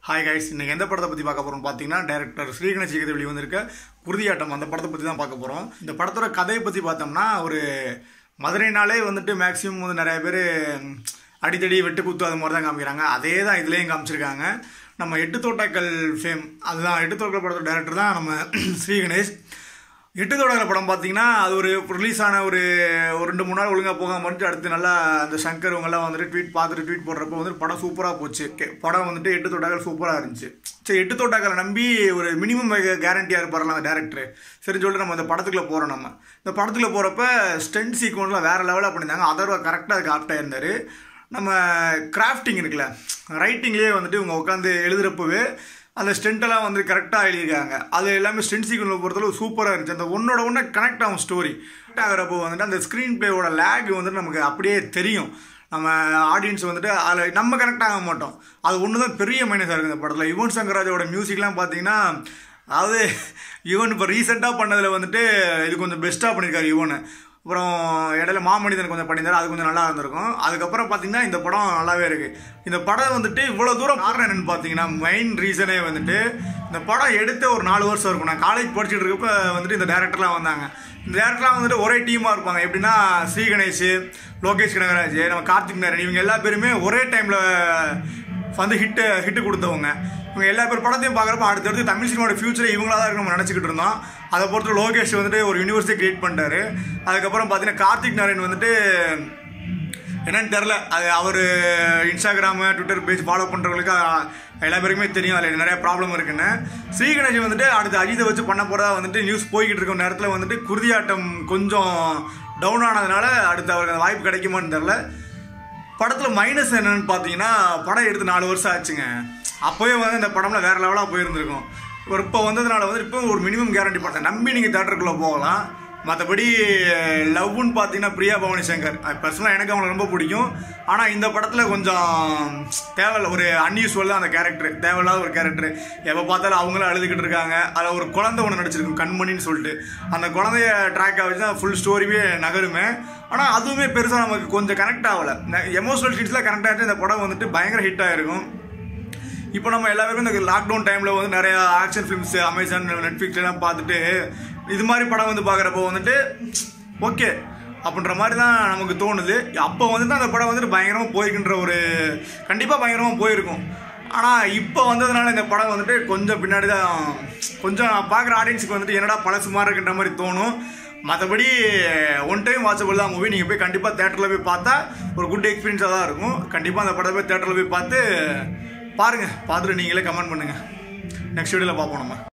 hi guys இன்னைக்கு எந்த படத்தை பற்றி பார்க்க போகிறோம் பார்த்தீங்கன்னா டேரக்டர் ஸ்ரீகணேஷ் இயக்கத்தில் வெளிவந்திருக்க குருதியாட்டம் அந்த படத்தை பற்றி தான் பார்க்க போகிறோம் இந்த படத்தோட கதையை பற்றி பார்த்தோம்னா ஒரு மதுரைனாலே வந்துட்டு மேக்ஸிமம் வந்து நிறைய பேர் அடித்தடி வெட்டுக்குத்து அது மாதிரி தான் காமிக்கிறாங்க அதே தான் இதுலேயும் காமிச்சிருக்காங்க நம்ம எட்டு தோட்டாக்கள் ஃபேம் அதுதான் எட்டு தோட்டாக்கள் படத்தோட டேரக்டர் தான் நம்ம ஸ்ரீகணேஷ் எட்டு தொடங்கிற படம் பார்த்தீங்கன்னா அது ஒரு ரிலீஸ் ஆன ஒரு ஒரு ரெண்டு மூணு நாள் ஒழுங்காக போகாம வந்துட்டு அடுத்து நல்லா அந்த சங்கர் இவங்கெல்லாம் வந்துட்டு ட்வீட் பார்த்துட்டு ட்வீட் போடுறப்போ வந்துட்டு படம் சூப்பராக போச்சு கே- படம் வந்துட்டு எட்டு தொட்டாக்கள் சூப்பராக இருந்துச்சு சரி எட்டு தொட்டாக்களை நம்பி ஒரு மினிமம் கேரண்டியாக இருப்பார்ல அந்த டேரக்டர் சரி சொல்லிட்டு நம்ம இந்த படத்துக்குள்ள போகிறோம் நம்ம இந்த படத்துக்குள்ள போகிறப்ப ஸ்டென்ட் சீக்வன்ஸ்லாம் வேறு லெவலாக பண்ணியிருந்தாங்க அதர்வா கரெக்டாக அதுக்கு ஆப்டாக இருந்தார் நம்ம கிராஃப்டிங் இருக்குல்ல ரைட்டிங்லேயே வந்துட்டு இவங்க உட்காந்து எழுதுறப்பவே அந்த ஸ்டென்ட்டெல்லாம் வந்து கரெக்டாக எழுதியிருக்காங்க அது எல்லாமே ஸ்டென்ட் சீக்வன்ஸில் பொறுத்தளவு சூப்பராக இருந்துச்சு அந்த ஒன்னோட ஒன்று கனெக்ட் ஆகும் ஸ்டோரி கனெக்ட் ஆகிறப்போ வந்துட்டு அந்த ஸ்க்ரீன் பிளேயோட லேக் வந்துட்டு நமக்கு அப்படியே தெரியும் நம்ம ஆடியன்ஸ் வந்துட்டு அதில் நம்ம கனெக்ட் ஆக மாட்டோம் அது ஒன்று தான் பெரிய மைனஸாக இருக்குது இந்த படத்தில் யுவன் சங்கர் ராஜாவோட மியூசிக்லாம் பார்த்தீங்கன்னா அதாவது யுவன் இப்போ ரீசெண்டாக பண்ணதில் வந்துட்டு இது கொஞ்சம் பெஸ்ட்டாக பண்ணியிருக்காரு யுவன் அப்புறம் இடையில மாமனிதன் கொஞ்சம் பண்ணியிருந்தாரு அது கொஞ்சம் நல்லா இருந்திருக்கும் அதுக்கப்புறம் பார்த்தீங்கன்னா இந்த படம் நல்லாவே இருக்கு இந்த படம் வந்துட்டு இவ்வளோ தூரம் காரணம் என்னன்னு பார்த்தீங்கன்னா மெயின் ரீசனே வந்துட்டு இந்த படம் எடுத்த ஒரு நாலு வருஷம் இருக்கும் நான் காலேஜ் படிச்சுட்டு இருக்கப்ப வந்துட்டு இந்த டேரக்டர்லாம் வந்தாங்க இந்த டேரக்டர்லாம் வந்துட்டு ஒரே டீமாக இருப்பாங்க எப்படின்னா ஸ்ரீ கணேஷ் லோகேஷ் கனகராஜ் நம்ம கார்த்திக் நாராயண் இவங்க எல்லா பேருமே ஒரே டைமில் வந்து ஹிட்டு ஹிட்டு கொடுத்தவங்க இவங்க எல்லா பேர் படத்தையும் பார்க்குறப்ப அடுத்தடுத்து தமிழ் சினிமாவோட ஃபியூச்சரை இவங்களா தான் இருக்கு நம்ம நினச்சிக்கிட்டு இருந்தோம் அதை பொறுத்து லோகேஷ் வந்துட்டு ஒரு யூனிவர்சிட்டி கிரியேட் பண்ணிட்டாரு அதுக்கப்புறம் பார்த்தீங்கன்னா கார்த்திக் நாராயண் வந்துட்டு என்னன்னு தெரில அது அவர் இன்ஸ்டாகிராமு ட்விட்டர் பேஜ் ஃபாலோ பண்ணுறவங்களுக்கு எல்லா பேருக்குமே தெரியும் அதில் நிறைய ப்ராப்ளம் இருக்குன்னு ஸ்ரீகணேஷ் வந்துட்டு அடுத்து அஜித்தை வச்சு பண்ண போகிறதா வந்துட்டு நியூஸ் போய்கிட்டு இருக்க நேரத்தில் வந்துட்டு குருதியாட்டம் கொஞ்சம் டவுன் ஆனதுனால அடுத்து அவருக்கு அந்த வாய்ப்பு கிடைக்குமான்னு தெரில படத்தில் மைனஸ் என்னன்னு பார்த்தீங்கன்னா படம் எடுத்து நாலு வருஷம் ஆச்சுங்க அப்போவே வந்து இந்த படம்லாம் வேற லெவலாக போயிருந்திருக்கும் ஒரு இப்போ வந்ததுனால வந்து இப்போ ஒரு மினிமம் கேரண்டி படத்தை நம்பி நீங்கள் தேட்டருக்குள்ளே போகலாம் மற்றபடி லவ்னு பார்த்தீங்கன்னா பிரியா பவானி சங்கர் பர்சனலாக எனக்கு அவங்களை ரொம்ப பிடிக்கும் ஆனால் இந்த படத்தில் கொஞ்சம் தேவையில்ல ஒரு அன்யூஸ்வலாக அந்த கேரக்டர் தேவையில்லாத ஒரு கேரக்டர் எப்போ பார்த்தாலும் அவங்களும் அழுதுகிட்டு இருக்காங்க அதில் ஒரு குழந்தை ஒன்று நடிச்சிருக்கும் கண்மணின்னு சொல்லிட்டு அந்த குழந்தைய ட்ராக்காக வச்சு தான் ஃபுல் ஸ்டோரியே நகருமே ஆனால் அதுவுமே பெருசாக நமக்கு கொஞ்சம் கனெக்ட் ஆகலை எமோஷனல் சீட்ஸில் கனெக்ட் ஆகிட்டு இந்த படம் வந்துட்டு பயங்கர ஹிட் ஆகிருக்கும் இப்போ நம்ம எல்லாருக்கும் இந்த லாக்டவுன் டைமில் வந்து நிறைய ஆக்ஷன் ஃபிலிம்ஸ் அமேசான் நெட்ஃப்ளிக்ஸ்லாம் பார்த்துட்டு இது மாதிரி படம் வந்து பார்க்குறப்போ வந்துட்டு ஓகே அப்படின்ற மாதிரி தான் நமக்கு தோணுது அப்போ வந்துட்டு அந்த படம் வந்துட்டு பயங்கரமாக போயிருக்குன்ற ஒரு கண்டிப்பாக பயங்கரமாக போயிருக்கும் ஆனால் இப்போ வந்ததுனால இந்த படம் வந்துட்டு கொஞ்சம் பின்னாடி தான் கொஞ்சம் பார்க்குற ஆடியன்ஸுக்கு வந்துட்டு என்னடா பழசு மாதிரி இருக்குன்ற மாதிரி தோணும் மற்றபடி ஒன் டைம் வாட்சபிள் தான் மூவி நீங்கள் போய் கண்டிப்பாக தேட்டரில் போய் பார்த்தா ஒரு குட் எக்ஸ்பீரியன்ஸாக தான் இருக்கும் கண்டிப்பாக அந்த படத்தை போய் தேட்டரில் போய் பார்த்து பாருங்கள் பார்த்துட்டு நீங்களே கமெண்ட் பண்ணுங்கள் நெக்ஸ்ட் வீடியோவில் பார்ப்போம் நம்ம